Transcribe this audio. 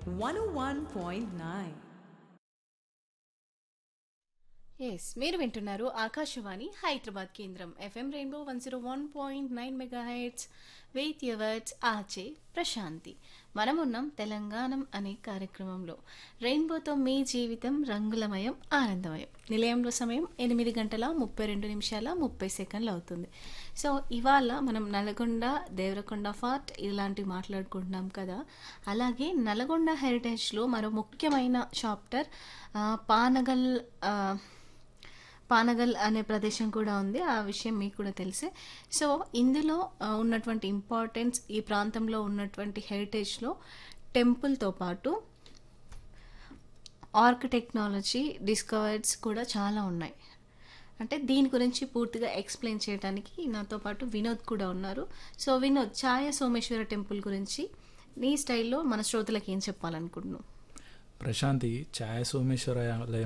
101.9. Yes మీరు వింటున్నారు ఆకాశవాణి హైదరాబాద్ కేంద్రం F M rainbow one zero one point nine megahertz వెయిత్ యవర్డ్స్ ఆచే ప్రశాంతి మనమున్నాం తెలంగాణం అనే కార్యక్రమంలో రెయిన్బోతో మీ జీవితం రంగులమయం ఆనందమయం నిలయంలో సమయం ఎనిమిది గంటల ముప్పై రెండు నిమిషాల ముప్పై సెకండ్లు అవుతుంది సో ఇవాళ మనం నల్గొండ దేవరకొండ ఫార్ట్ ఇలాంటివి మాట్లాడుకుంటున్నాం కదా అలాగే నల్గొండ హెరిటేజ్లో మరో ముఖ్యమైన చాప్టర్ ఆ, పానగల్ ఆ, పానగల్ అనే ప్రదేశం కూడా ఉంది ఆ విషయం మీకు కూడా తెలిసే సో ఇందులో ఆ, ఉన్నటువంటి ఇంపార్టెన్స్ ఈ ప్రాంతంలో ఉన్నటువంటి హెరిటేజ్లో టెంపుల్తో పాటు ఆర్క్ టెక్నాలజీ డిస్కవర్స్ కూడా చాలా ఉన్నాయి అంటే దీని గురించి పూర్తిగా ఎక్స్ప్లెయిన్ చేయడానికి నాతో పాటు వినోద్ కూడా ఉన్నారు సో వినోద్ ఛాయ సోమేశ్వర టెంపుల్ గురించి నీ స్టైల్లో మన శ్రోతలకు ఏం చెప్పాలనుకుంటున్నావు ప్రశాంతి ఛాయ సోమేశ్వర ఆలయం